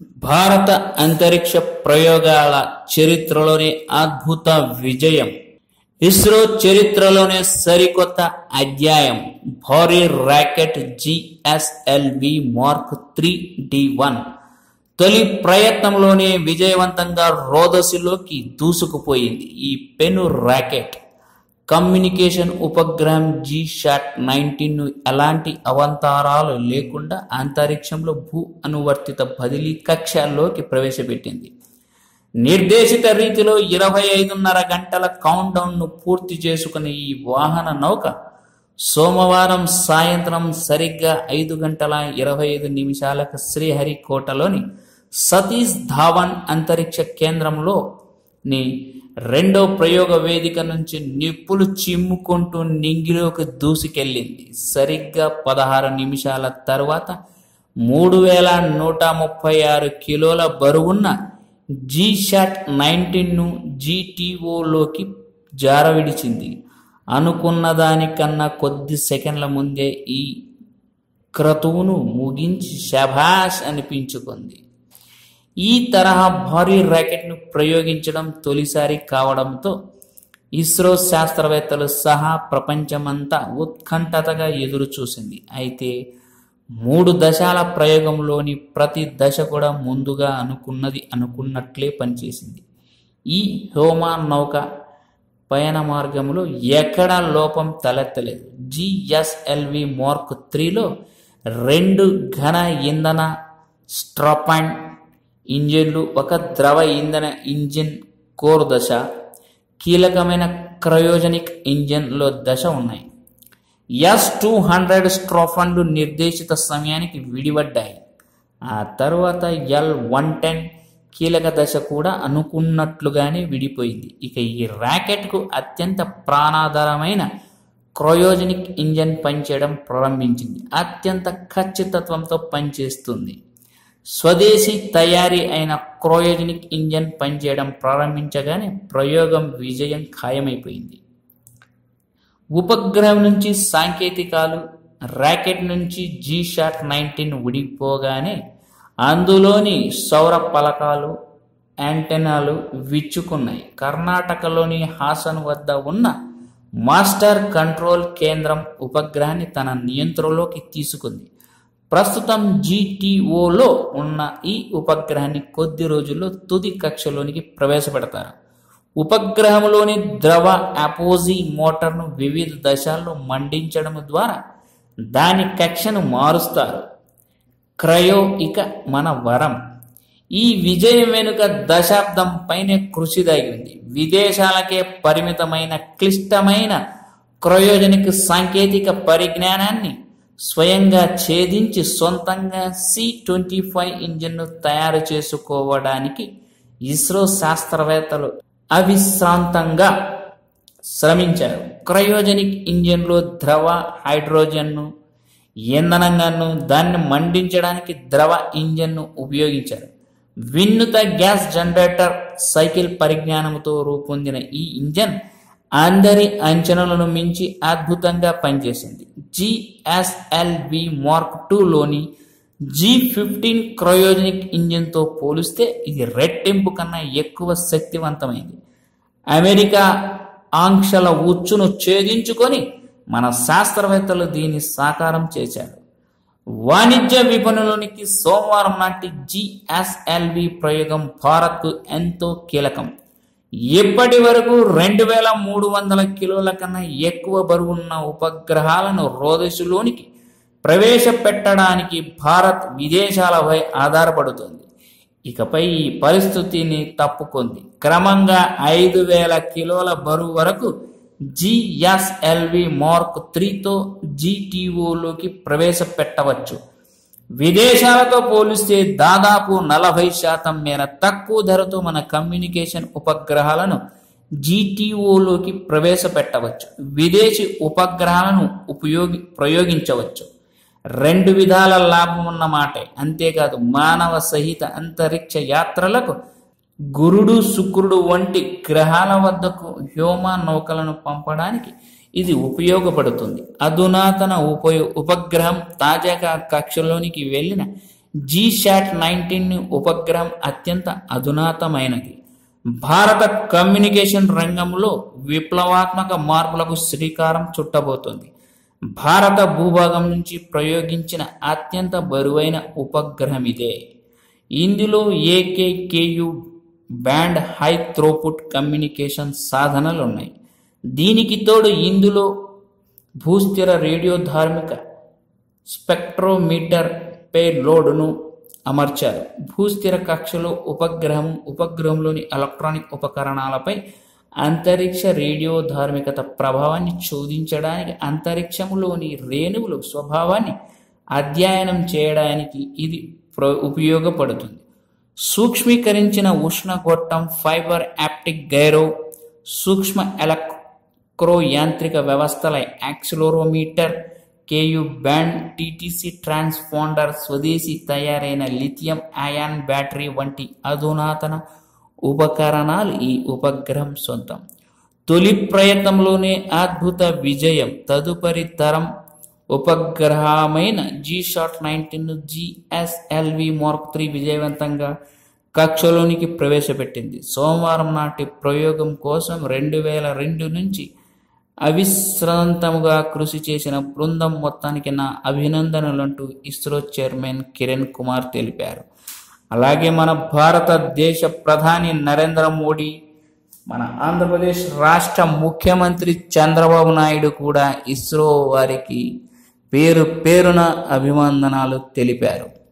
భారత అంతరిక్ష ప్రయోగాల చరిత్రలోనే అద్భుత విజయం ఇస్రో చరిత్రలోనే సరికొత్త అధ్యాయం భారీ rocket GSLV mark three D one తొలి ప్రయత్నంలోనే విజయవంతంగా రోదసిలోకి దూసుకుపోయింది ఈ పెను రాకెట్ కమ్యూనికేషన్ ఉపగ్రహం జీ షాట్ నైన్టీన్ ను ఎలాంటి అవంతరాలు లేకుండా అంతరిక్షంలో భూ అనువర్తిత బదిలీ కక్షలోకి ప్రవేశపెట్టింది నిర్దేశిత రీతిలో ఇరవై ఐదున్నర గంటల కౌంట్ డౌన్ ను పూర్తి చేసుకున్న ఈ వాహన నౌక సోమవారం సాయంత్రం సరిగ్గా ఐదు గంటల ఇరవై ఐదు నిమిషాలకు శ్రీహరికోటలోని సతీష్ ధావన్ అంతరిక్ష కేంద్రంలోని రెండో ప్రయోగ వేదిక నుంచి నిప్పులు చిమ్ముకుంటూ నింగిలోకి దూసుకెళ్ళింది సరిగ్గా పదహారు నిమిషాల తర్వాత మూడు వేల నూట ముప్పై ఆరు కిలోల బరువున్న జీ షాట్ నైన్టీన్ను జీటీఓలోకి జారవిడిచింది అనుకున్న దానికన్నా కొద్ది సెకండ్ల ముందే ఈ క్రతువును ముగించి శభాష్ అనిపించుకుంది ఈ తరహా భారీ ర్యాకెట్ను ప్రయోగించడం తొలిసారి కావడంతో ఇస్రో శాస్త్రవేత్తలు సహా ప్రపంచమంతా ఉత్కంఠతగా ఎదురు చూసింది అయితే మూడు దశాల ప్రయోగంలోని ప్రతి దశ కూడా ముందుగా అనుకున్నది అనుకున్నట్లే పనిచేసింది ఈ హోమా నౌక పయన మార్గంలో ఎక్కడా లోపం తలెత్తలేదు జిఎస్ఎల్వి మార్క్ త్రీలో రెండు ఘన ఇంధన స్ట్రాపాండ్ ఇంజిన్లు ఒక ద్రవ ఇంధన ఇంజిన్ కోర్ దశ కీలకమైన క్రయోజనిక్ ఇంజిన్లో దశ ఉన్నాయి ఎస్ టూ హండ్రెడ్ స్ట్రోఫండ్లు నిర్దేశిత సమయానికి విడిపడ్డాయి ఆ తర్వాత ఎల్ వన్ టెన్ కీలక దశ కూడా అనుకున్నట్లుగానే విడిపోయింది ఇక ఈ ర్యాకెట్కు అత్యంత ప్రాణాధారమైన క్రయోజనిక్ ఇంజన్ పనిచేయడం ప్రారంభించింది అత్యంత ఖచ్చితత్వంతో పనిచేస్తుంది స్వదేశీ తయారీ అయిన క్రయోజనిక్ ఇంజన్ పనిచేయడం ప్రారంభించగానే ప్రయోగం విజయం ఖాయమైపోయింది ఉపగ్రహం నుంచి సాంకేతికాలు ర్యాకెట్ నుంచి జీ షాట్ నైన్టీన్ విడిపోగానే అందులోని సౌర పలకాలు యాంటెనాలు విచ్చుకున్నాయి కర్ణాటకలోని హాసన్ వద్ద ఉన్న మాస్టర్ కంట్రోల్ కేంద్రం ఉపగ్రహాన్ని తన నియంత్రణలోకి తీసుకుంది ప్రస్తుతం జీటీఓలో ఉన్న ఈ ఉపగ్రహాన్ని కొద్ది రోజుల్లో తుది కక్షలోనికి ప్రవేశపెడతారు ఉపగ్రహంలోని ద్రవ అపోజీ మోటార్ను వివిధ దశల్లో మండించడం ద్వారా దాని కక్షను మారుస్తారు క్రయో ఇక మన వరం ఈ విజయం వెనుక దశాబ్దం పైనే కృషి దాగింది విదేశాలకే పరిమితమైన క్లిష్టమైన క్రయోజనిక్ సాంకేతిక పరిజ్ఞానాన్ని స్వయంగా ఛేదించి సొంతంగా సి ట్వంటీ ఫైవ్ ఇంజిన్ను తయారు చేసుకోవడానికి ఇస్రో శాస్త్రవేత్తలు అవిశ్రాంతంగా శ్రమించారు క్రయోజనిక్ ఇంజిన్లో ద్రవ హైడ్రోజన్ను ఇంధనంగాను దాన్ని మండించడానికి ద్రవ ఇంజన్ను ఉపయోగించారు వినూత గ్యాస్ జనరేటర్ సైకిల్ పరిజ్ఞానంతో రూపొందిన ఈ ఇంజన్ అందరి అంచనాలను మించి అద్భుతంగా పనిచేసింది జిఎస్ఎల్వి మార్క్ టూలోని జీ ఫిఫ్టీన్ క్రయోజనిక్ ఇంజిన్తో పోలిస్తే ఇది రెట్టింపు కన్నా ఎక్కువ శక్తివంతమైంది అమెరికా ఆంక్షల ఉచ్చును ఛేదించుకొని మన శాస్త్రవేత్తలు దీన్ని సాకారం చేశారు వాణిజ్య విపణులోనికి సోమవారం నాటి జిఎస్ఎల్వి ప్రయోగం భారత్కు ఎంతో కీలకం ఇప్పటి వరకు రెండు వేల మూడు వందల కిలోల కన్నా ఎక్కువ బరువున్న ఉపగ్రహాలను రోదసులోనికి ప్రవేశపెట్టడానికి భారత్ విదేశాలపై ఆధారపడుతుంది ఇకపై ఈ పరిస్థితిని తప్పుకుంది క్రమంగా ఐదు వేల కిలోల బరువు వరకు జిఎస్ఎల్వి మార్క్ త్రీతో జీటీఓలోకి ప్రవేశపెట్టవచ్చు విదేశాలతో పోలిస్తే దాదాపు నలభై శాతం మేర తక్కువ ధరతో మన కమ్యూనికేషన్ ఉపగ్రహాలను జీటీఓలోకి ప్రవేశపెట్టవచ్చు విదేశీ ఉపగ్రహాలను ఉపయోగి ప్రయోగించవచ్చు రెండు విధాల లాభం ఉన్న మాటే అంతేకాదు మానవ సహిత అంతరిక్ష యాత్రలకు గురుడు శుక్రుడు వంటి గ్రహాల వద్దకు హ్యోమ నౌకలను పంపడానికి ఇది ఉపయోగపడుతుంది అధునాతన ఉపయో ఉపగ్రహం తాజాగా కక్షలోనికి వెళ్ళిన జీశాట్ నైన్టీన్ ఉపగ్రహం అత్యంత అధునాతమైనది భారత కమ్యూనికేషన్ రంగంలో విప్లవాత్మక మార్పులకు శ్రీకారం చుట్టబోతోంది భారత భూభాగం నుంచి ప్రయోగించిన అత్యంత బరువైన ఉపగ్రహం ఇదే ఇందులో ఏకేకేయు బ్యాండ్ హై త్రోపుట్ కమ్యూనికేషన్ సాధనాలు ఉన్నాయి దీనికి తోడు ఇందులో భూస్థిర రేడియో ధార్మిక స్పెక్ట్రోమీటర్ పే లోడ్ను అమర్చారు భూస్థిర కక్షలో ఉపగ్రహం ఉపగ్రహంలోని ఎలక్ట్రానిక్ ఉపకరణాలపై అంతరిక్ష రేడియో ధార్మికత ప్రభావాన్ని శోధించడానికి అంతరిక్షంలోని రేణువుల స్వభావాన్ని అధ్యయనం చేయడానికి ఇది ప్ర ఉపయోగపడుతుంది సూక్ష్మీకరించిన ఉష్ణగొట్టం ఫైబర్ యాప్టిక్ గైరో సూక్ష్మ ఎలక్ట్రో యాంత్రిక వ్యవస్థల accelerometer Ku band TTC transponder స్వదేశీ తయారైన లిథియం అయాన్ బ్యాటరీ వంటి అధునాతన ఉపకరణాలు ఈ ఉపగ్రహం సొంతం తొలి ప్రయత్నంలోనే అద్భుత విజయం తదుపరి తరం ఉపగ్రహమైన GSAT nineteen GSLV mark three విజయవంతంగా కక్షలోనికి ప్రవేశపెట్టింది సోమవారం నాటి ప్రయోగం కోసం రెండు వేల రెండు నుంచి అవిశ్రాంతముగా కృషి చేసిన బృందం మొత్తానికి నా అభినందనలంటూ ఇస్రో చైర్మన్ కిరణ్ కుమార్ తెలిపారు అలాగే మన భారతదేశ ప్రధాని నరేంద్ర మోడీ మన ఆంధ్రప్రదేశ్ రాష్ట్ర ముఖ్యమంత్రి చంద్రబాబు నాయుడు కూడా ఇస్రో వారికి పేరు పేరున అభివందనాలు తెలిపారు